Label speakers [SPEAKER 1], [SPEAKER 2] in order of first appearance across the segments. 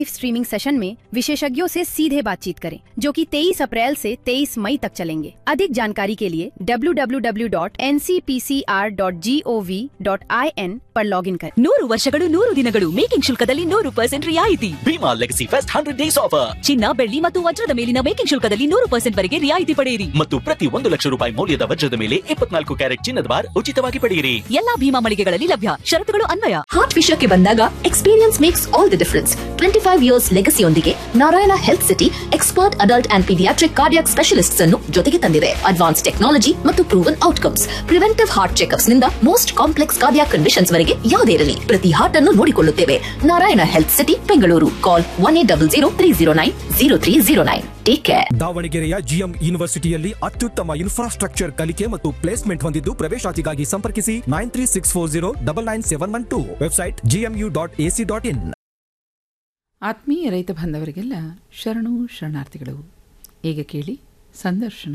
[SPEAKER 1] Streaming session में विशेषज्ञों से सीधे बातचीत करें जो कि 23 अप्रैल से 23 मई तक चलेंगे अधिक जानकारी के लिए www.ncpcr.gov.in पर लॉगिन करें
[SPEAKER 2] ನೂರು ವರ್ಷಗಳು ನೂರು ದಿನಗಳು ಮೇಕಿಂಗ್ ಶುಲ್ಕದಲ್ಲಿ ನೂರು ಪರ್ಸೆಂಟ್ ರಿಯಾಯಿತಿ
[SPEAKER 3] Bhima legacy fest hundred days offer
[SPEAKER 2] ಚಿನ್ನ ಬೆಳ್ಳಿ ಮತ್ತು ವಜ್ರದ ಮೇಲಿನ ಮೇಕಿಂಗ್ ಶುಲ್ಕದಲ್ಲಿ ನೂರು ಪರ್ಸೆಂಟ್ ವರೆಗೆ ರಿಯಾಯಿತಿ ಪಡೆಯಿರಿ
[SPEAKER 3] ಮತ್ತು ಪ್ರತಿ ಒಂದು ಲಕ್ಷ ರೂಪಾಯಿ ಮೌಲ್ಯದ ವಜ್ರದ ಮೇಲೆ ಇಪ್ಪತ್ನಾಲ್ಕು ಕ್ಯಾರೆಟ್ ಚಿನ್ನದ ಬಾರ್ ಉಚಿತವಾಗಿ ಪಡೆಯಿರಿ
[SPEAKER 2] ಎಲ್ಲಾ ಭೀಮಾ ಮಳಿಗೆಗಳಲ್ಲಿ ಲಭ್ಯ ಷರತ್ತುಗಳು ಅನ್ವಯ
[SPEAKER 4] ಹಾರ್ಟ್ ವಿಷಯಕ್ಕೆ ಬಂದಾಗ experience makes all the difference twenty five years ಲೆಗಸಿಯೊಂದಿಗೆ Narayana health city expert adult and paediatric cardiac specialists ಅನ್ನು ಜೊತೆಗೆ ತಂದಿದೆ ಅಡ್ವಾನ್ಸ್ ಟೆಕ್ನಾಲಜಿ ಮತ್ತು proven outcomes preventive heart checkups ನಿಂದ ಮೋಸ್ಟ್ ಕಾಂಪ್ಲೆಕ್ಸ್ ಕಾರ್ಡಿಯಾಕ್ ಕಂಡೀಷನ್ಸ್ ವರೆಗೆ ಯಾವುದೇ ಇರಲಿ ಪ್ರತಿ ಹಾರ್ಟ್ ಅನ್ನು ನೋಡಿಕೊಳ್ಳುತ್ತೇವೆ Narayana health city Bengaluru call one eight double zero three zero nine zero three zero nine take care
[SPEAKER 5] ದಾವಣಗೆರೆಯ ಜಿಎಂ ಯೂನಿವರ್ಸಿಟಿಯಲ್ಲಿ ಅತ್ಯುತ್ತಮ ಇನ್ಫ್ರಾಸ್ಟ್ರಕ್ಚರ್ ಕಲಿಕೆ ಮತ್ತು ಪ್ಲೇಸ್ಮೆಂಟ್ ಹೊಂದಿದ್ದು ಪ್ರವೇಶಾತಿಗಾಗಿ ಸಂಪರ್ಕಿಸಿ nine three six four zero double nine seven one two website GMU dot AC dot in
[SPEAKER 6] ಆತ್ಮೀಯ ರೈತ ಬಾಂಧವರಿಗೆಲ್ಲ ಶರಣು ಶರಣಾರ್ಥಿಗಳು ಈಗ ಕೇಳಿ ಸಂದರ್ಶನ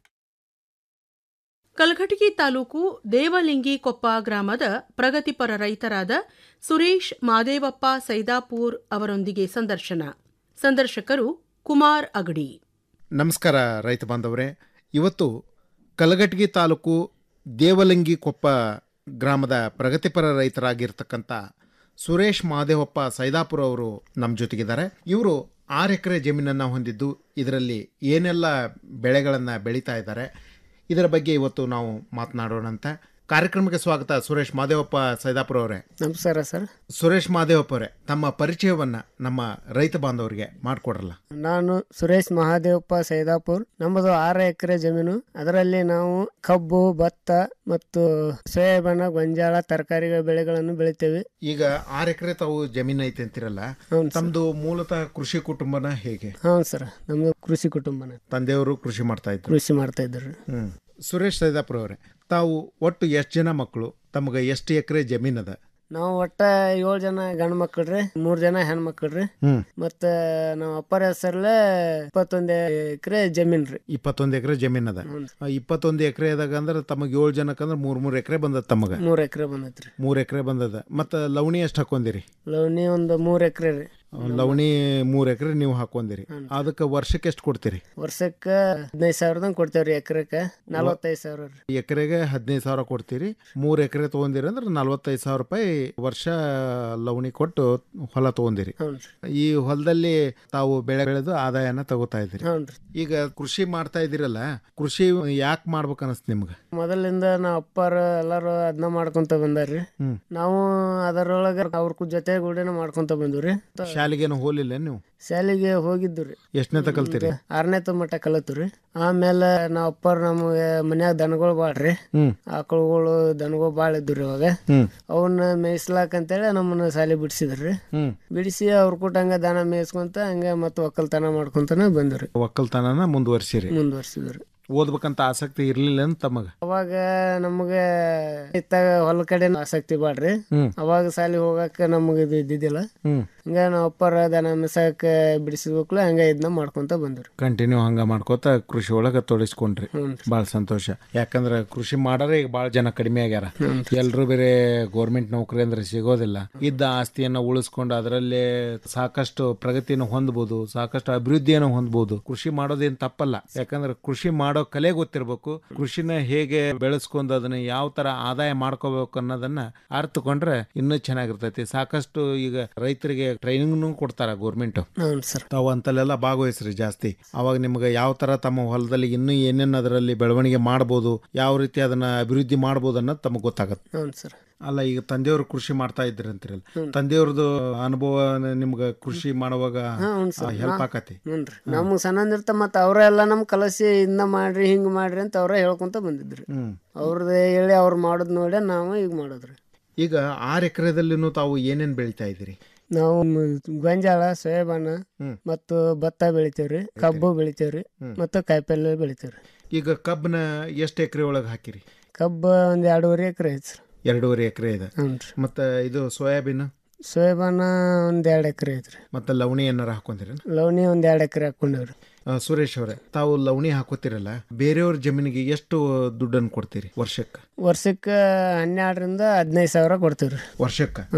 [SPEAKER 7] ಕಲಘಟಗಿ ತಾಲೂಕು ದೇವಲಿಂಗಿಕೊಪ್ಪ ಗ್ರಾಮದ ಪ್ರಗತಿಪರ ರೈತರಾದ ಸುರೇಶ್ ಮಾದೇವಪ್ಪ ಸೈದಾಪುರ್ ಅವರೊಂದಿಗೆ ಸಂದರ್ಶನ ಸಂದರ್ಶಕರು ಕುಮಾರ್ ಅಗಡಿ
[SPEAKER 8] ನಮಸ್ಕಾರ ರೈತ ಬಾಂಧವರೇ ಇವತ್ತು ಕಲಘಟಗಿ ತಾಲೂಕು ದೇವಲಂಗಿ ಕೊಪ್ಪ ಗ್ರಾಮದ ಪ್ರಗತಿಪರ ರೈತರಾಗಿರ್ತಕ್ಕಂಥ ಸುರೇಶ್ ಮಹಾದೇವಪ್ಪ ಸೈದಾಪುರ ಅವರು ನಮ್ಮ ಜೊತೆಗಿದ್ದಾರೆ ಇವರು ಆರು ಎಕರೆ ಜಮೀನನ್ನು ಹೊಂದಿದ್ದು ಇದರಲ್ಲಿ ಏನೆಲ್ಲ ಬೆಳೆಗಳನ್ನು ಬೆಳೀತಾ ಇದ್ದಾರೆ ಇದರ ಬಗ್ಗೆ ಇವತ್ತು ನಾವು ಮಾತನಾಡೋಣಂತ ಕಾರ್ಯಕ್ರಮಕ್ಕೆ ಸ್ವಾಗತ ಸುರೇಶ್ ಮಹಾದೇವಪ್ಪ ಸೈದಾಪುರ ಅವರೇ
[SPEAKER 9] ನಮಸ್ಕಾರ ಸರ್
[SPEAKER 8] ಸುರೇಶ್ ಮಹಾದೇವಪ್ಪ ಅವರೇ ತಮ್ಮ ಪರಿಚಯವನ್ನು ನಮ್ಮ ರೈತ ಬಾಂಧವರಿಗೆ ಮಾಡಿಕೊಡ್ರಲ್ಲ
[SPEAKER 9] ನಾನು ಸುರೇಶ್ ಮಹಾದೇವಪ್ಪ ಸೈದಾಪುರ್ ನಮ್ಮದು ಆರು ಎಕರೆ ಜಮೀನು ಅದರಲ್ಲಿ ನಾವು ಕಬ್ಬು ಭತ್ತ ಮತ್ತು ಸೋಯಾಬೀನ ಗೊಂಜಾಳ ತರಕಾರಿ ಬೆಳೆಗಳನ್ನು ಬೆಳಿತೇವೆ
[SPEAKER 8] ಈಗ ಆರು ಎಕರೆ ತಾವು ಜಮೀನು ಐತೆ ಅಂತಿರಲ್ಲ
[SPEAKER 9] ಹೌದು
[SPEAKER 8] ತಮ್ದು ಮೂಲತಃ ಕೃಷಿ ಕುಟುಂಬನ ಹೇಗೆ
[SPEAKER 9] ಹೌದು ಸರ್ ನಮ್ದು ಕೃಷಿ ಕುಟುಂಬನ
[SPEAKER 8] ತಂದೆಯವರು ಕೃಷಿ ಮಾಡ್ತಾ ಇದ್ರು
[SPEAKER 9] ಕೃಷಿ ಮಾಡ್ತಾ ಇದ್ರು
[SPEAKER 8] ಹ್ಮ್ ಸುರೇಶ್ ಸೈದಾಪುರ ಅವರೇ ತಾವು ಒಟ್ಟು ಎಷ್ಟು ಜನ ಮಕ್ಕಳು ತಮಗೆ ಎಷ್ಟು ಎಕರೆ ಜಮೀನದ
[SPEAKER 9] ನಾವು ಒಟ್ಟ ಏಳು ಜನ ಗಂಡು ಮಕ್ಕಳ್ರಿ ಮೂರ್ ಜನ ಹೆಣ್ಮಕ್ಳ್ರಿ
[SPEAKER 8] ಹ್ಮ್
[SPEAKER 9] ಮತ್ತ ನಮ್ಮ ಅಪ್ಪರ ಹೆಸರಲ್ಲೇ ಇಪ್ಪತ್ತೊಂದು ಎಕರೆ ಜಮೀನ್ ರೀ
[SPEAKER 8] ಇಪ್ಪತ್ತೊಂದು ಎಕರೆ ಜಮೀನದ ಆ ಇಪ್ಪತ್ತೊಂದು ಎಕರೆದಾಗ ಅಂದ್ರೆ ತಮಗೆ ಏಳು ಜನಕ್ಕಂದ್ರೆ ಮೂರ್ ಮೂರ್ ಎಕರೆ ಬಂದದ ತಮಗ
[SPEAKER 9] ಮೂರ್ ಎಕರೆ ಬಂದೈತ್ರಿ
[SPEAKER 8] ಮೂರ್ ಎಕರೆ ಬಂದದ ಮತ್ತ ಲವಣಿ ಎಷ್ಟು ಹಾಕೊಂಡಿರಿ
[SPEAKER 9] ಲವಣಿ ಒಂದು ಮೂರ್ ಎಕರೆ ರೀ
[SPEAKER 8] ಲವಣಿ ಮೂರ್ ಎಕರೆ ನೀವು ಹಾಕೊಂಡಿರಿ ಅದಕ್ಕೆ ವರ್ಷಕ್ಕೆ ಎಷ್ಟು ಕೊಡ್ತೀರಿ
[SPEAKER 9] ವರ್ಷಕ್ಕ ಹದಿನೈದು ಸಾವಿರದಂಗ್ ಕೊಡ್ತೇವ್ರಿ ಎಕರೆಕ ನಲವತ್ತೈದು ಸಾವಿರ ರೀ
[SPEAKER 8] ಎಕರೆಗೆ ಹದಿನೈದು ಸಾವಿರ ಕೊಡ್ತೀರಿ ಮೂರ್ ಎಕರೆ ತಗೊಂಡಿರಿ ಅಂದ್ರೆ ನಲ್ವತ್ತೈದು ಸಾವಿರ ರೂಪಾಯಿ ವರ್ಷ ಲವಣಿ ಕೊಟ್ಟು ಹೊಲ ತಗೊಂಡಿರಿ
[SPEAKER 9] ಹ್ಞೂನ್ರಿ
[SPEAKER 8] ಈ ಹೊಲದಲ್ಲಿ ತಾವು ಬೆಳೆ ಬೆಳೆದು ಆದಾಯನ ತಗೋತಾ ಇದ್ದೀರಿ
[SPEAKER 9] ಹ್ಞೂನ್ರಿ
[SPEAKER 8] ಈಗ ಕೃಷಿ ಮಾಡ್ತಾ ಇದ್ದೀರಲ್ಲ ಕೃಷಿ ಯಾಕೆ ಮಾಡ್ಬೇಕು ಅನಸ್ತು ನಿಮ್ಗೆ
[SPEAKER 9] ಮೊದಲಿಂದ ನಾವು ಅಪ್ಪಾರ ಎಲ್ಲಾರು ಅದನ್ನ ಮಾಡ್ಕೊಂತ ಬಂದಾರ್ರಿ
[SPEAKER 8] ಹ್ಮ್.
[SPEAKER 9] ನಾವು ಅದರೊಳಗ ಅವ್ರ ಕು- ಜೊತೆ ಗೂಡಿನ ಮಾಡ್ಕೊಂತ ಬಂದ್ವಿ
[SPEAKER 8] ಶಾಲೆಗೇನು ಹೋಲಿಲ್ಲ ನೀವು
[SPEAKER 9] ಶಾಲೆಗೆ ಹೋಗಿದ್ದು ರೀ
[SPEAKER 8] ಎಷ್ಟನೇ ಕಲ್ತೀರಿ
[SPEAKER 9] ಆರನೇ ಮಟ್ಟ ಕಲತು ರೀ ಆಮೇಲೆ ನಾವ್ ಅಪ್ಪಾರ ನಮಗೆ ಮನ್ಯಾಗ ದನಗಳು ಬಾಳ್ರಿ
[SPEAKER 8] ಹ್ಮ್
[SPEAKER 9] ಆಕಳುಗಳು ದನಗಳು ಬಾಳ ಇದ್ದು ರೀ ಅವಾಗ
[SPEAKER 8] ಹ್ಮ್
[SPEAKER 9] ಅವನ್ನ ಮೇಯಿಸ್ಲಾಕ ಅಂತೇಳಿ ನಮ್ಮನ್ನ ಶಾಲೆ ಬಿಡಿಸಿದ್ರಿ
[SPEAKER 8] ಹ್ಮ್
[SPEAKER 9] ಬಿಡಿಸಿ ಅವ್ರ ಕೂಟ ಹಂಗ ದನ ಮೇಯಿಸ್ಕೊಂತ ಹಂಗ ಮತ್ತೆ ಒಕ್ಕಲ್ತನ ಮಾಡ್ಕೊಂತನ ಬಂದ್ರಿ
[SPEAKER 8] ಒಕ್ಕಲ್ತನನ ಮುಂದುವರ್ಸಿರಿ
[SPEAKER 9] ಮುಂದುವರ್ಸಿದ್ರಿ
[SPEAKER 8] ಓದ್ಬೇಕಂತ ಆಸಕ್ತಿ ಇರ್ಲಿಲ್ಲ ಅಂತ ತಮಗ
[SPEAKER 9] ಅವಾಗ ನಮಗೆ ಇತ್ತಾಗ ಹೊಲ ಕಡೆ ಆಸಕ್ತಿ ಬಾಡ್ರಿ
[SPEAKER 8] ಹ್ಮ್
[SPEAKER 9] ಅವಾಗ ಸಾಲಿ ಹೋಗಾಕ ನಮಗೆ ಇದು ಇದ್ದಿದ್ದಿಲ್ಲ
[SPEAKER 8] ಹ್ಮ್
[SPEAKER 9] ಹಂಗ ನಾವು ಅಪ್ಪರ ದನ ಮಿಸಾಕ ಬಿಡಿಸಿದ್ಬೇಕಲ್ಲ ಹಂಗ ಇದನ್ನ ಮಾಡ್ಕೊಂತ ಬಂದ್ರಿ
[SPEAKER 8] ಕಂಟಿನ್ಯೂ ಹಂಗ ಮಾಡ್ಕೋತ ಕೃಷಿ ಒಳಗ ತೊಡಗಿಸ್ಕೊಂಡ್ರಿ
[SPEAKER 9] ಹ್ಞೂ
[SPEAKER 8] ಭಾಳ ಸಂತೋಷ ಯಾಕಂದ್ರೆ ಕೃಷಿ ಮಾಡಾರ ಈಗ ಭಾಳ ಜನ ಕಡಿಮೆ ಆಗ್ಯಾರ ಎಲ್ರು ಬೇರೆ ಗೋರ್ಮೆಂಟ್ ನೌಕರಿ ಅಂದ್ರೆ ಸಿಗೋದಿಲ್ಲ ಇದ್ದ ಆಸ್ತಿಯನ್ನ ಉಳಿಸ್ಕೊಂಡು ಅದರಲ್ಲಿ ಸಾಕಷ್ಟು ಪ್ರಗತಿಯನ್ನು ಹೊಂದ್ಬೋದು ಸಾಕಷ್ಟು ಅಭಿವೃದ್ಧಿಯನ್ನು ಹೊಂದ್ಬೋದು ಕೃಷಿ ಮಾಡೋದೇನ್ ತಪ್ಪಲ್ಲ ಯಾಕಂದ್ರೆ ಕೃಷಿ ಮಾಡೋ ಕಲೆ ಗೊತ್ತಿರ್ಬೇಕು ಕೃಷಿನ ಹೇಗೆ ಬೆಳೆಸ್ಕೊಂಡು ಅದನ್ನ ಯಾವ ತರ ಆದಾಯ ಮಾಡ್ಕೋಬೇಕು ಅನ್ನೋದನ್ನ ಅರ್ಥಕೊಂಡ್ರೆ ಇನ್ನೂ ಚೆನ್ನಾಗಿರ್ತೈತಿ ಸಾಕಷ್ಟು ಈಗ ರೈತರಿಗೆ ಟ್ರೈನಿಂಗ್ನು ಕೊಡ್ತಾರ ಗೋರ್ಮೆಂಟ್
[SPEAKER 9] ಹ್ಞೂ ಸರ್
[SPEAKER 8] ತಾವು ಅಂತಲ್ಲೆಲ್ಲ ಭಾಗವಹಿಸ್ರಿ ಜಾಸ್ತಿ ಅವಾಗ ನಿಮ್ಗೆ ಯಾವ ತರ ತಮ್ಮ ಹೊಲದಲ್ಲಿ ಇನ್ನೂ ಏನೇನು ಅದರಲ್ಲಿ ಬೆಳವಣಿಗೆ ಮಾಡ್ಬೋದು ಯಾವ ರೀತಿ ಅದನ್ನ ಅಭಿವೃದ್ಧಿ ಮಾಡ್ಬೋದು ಅನ್ನೋದು ತಮಗೆ ಗೊತ್ತಾಗತ್ತೆ
[SPEAKER 9] ಹ್ಞೂ ಸರ್
[SPEAKER 8] ಅಲ್ಲ ಈಗ ತಂದೆಯವರು ಕೃಷಿ ಮಾಡ್ತಾ ಇದ್ರಿ ಅಂತಿರಲ್ಲ ತಂದೆಯವ್ರದ್ದು ಅನುಭವ ನಿಮ್ಗೆ ಕೃಷಿ ಮಾಡುವಾಗ
[SPEAKER 9] ಹ್ಞೂ ಸರ್
[SPEAKER 8] ಹೆಲ್ಪ್ ಆಕತಿ
[SPEAKER 9] ಹ್ಞೂನ್ರಿ ನಮ್ಗೆ ಸಣ್ಣಂದಿರ್ತ ಮತ್ತೆ ಅವರೇ ಎಲ್ಲ ನಮ್ ಕಲಸಿ ಇದನ್ನ ಮಾಡ್ರಿ ಹಿಂಗ್ ಮಾಡ್ರಿ ಅಂತ ಅವ್ರೇ ಹೇಳ್ಕೊಂತ ಬಂದಿದ್ರಿ
[SPEAKER 8] ಹ್ಮ್
[SPEAKER 9] ಅವ್ರದ್ದು ಹೇಳಿ ಅವ್ರು ಮಾಡೋದ್ ನೋಡಿ ನಾವು ಈಗ ಮಾಡೋದ್ರಿ
[SPEAKER 8] ಈಗ ಆರು ಎಕರೆದಲ್ಲಿನೂ ತಾವು ಏನೇನ್ ಬೆಳಿತಾ ಇದ್ದೀರಿ
[SPEAKER 9] ನಾವು ಮ್- ಗೊಂಜಾಳ ಸೋಯಾಬಾನ
[SPEAKER 8] ಹ್ಮ್.
[SPEAKER 9] ಮತ್ತು ಭತ್ತ ಬೆಳಿತೇವ್ರಿ ಕಬ್ಬು ಬೆಳಿತೇವ್ರಿ ಮತ್ತು ಕಾಯಿಪಲ್ಲೆ ಬೆಳಿತೇವ್ರಿ
[SPEAKER 8] ಈಗ ಕಬ್ಬನ ಎಷ್ಟು ಎಕರೆ ಒಳಗೆ ಹಾಕಿರಿ
[SPEAKER 9] ಕಬ್ಬು ಒಂದ್ ಎರಡೂವರೆ ಎಕರೆ ಐತಿ ಸರ್
[SPEAKER 8] ಎರಡೂವರೆ ಎಕರೆ ಇದೆ
[SPEAKER 9] ಹ್ಞೂ ರೀ
[SPEAKER 8] ಮತ್ತೆ ಇದು ಸೋಯಾಬೀನ್
[SPEAKER 9] ಸೋಯಾಬಾನ ಒಂದ್ ಎರಡ್ ಎಕರೆ ಐತ್ರಿ
[SPEAKER 8] ಮತ್ತೆ ಲವಣಿ ಏನಾರ ಹಾಕೊಂತೀರಿ
[SPEAKER 9] ಲವಣಿ ಒಂದ್ ಎರಡ್ ಎಕರೆ ಹಾಕೊಂಡೇವ್ರಿ
[SPEAKER 8] ಆ, ಸುರೇಶ್ ಅವರೇ ತಾವು ಲವಣಿ ಹಾಕೋತಿರಲ್ಲ ಬೇರೆಯವ್ರ ಜಮೀನಿಗೆ ಎಷ್ಟು ದುಡ್ಡನ್ನು ಕೊಡ್ತೀರಿ ವರ್ಷಕ್ಕೆ
[SPEAKER 9] ವರ್ಷಕ್ಕೆ ಹನ್ನೆರಡರಿಂದ ಹದಿನೈದು ಸಾವಿರ ಕೊಡ್ತೀವ್ರಿ
[SPEAKER 8] ವರ್ಷಕ್ಕೆ
[SPEAKER 9] ಹ್ಞೂ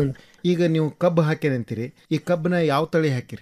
[SPEAKER 8] ಈಗ ನೀವು ಕಬ್ಬು ಹಾಕಿರಿ ಅಂತೀರಿ ಈ ಕಬ್ಬನ ಯಾವ ತಳಿ ಹಾಕಿರಿ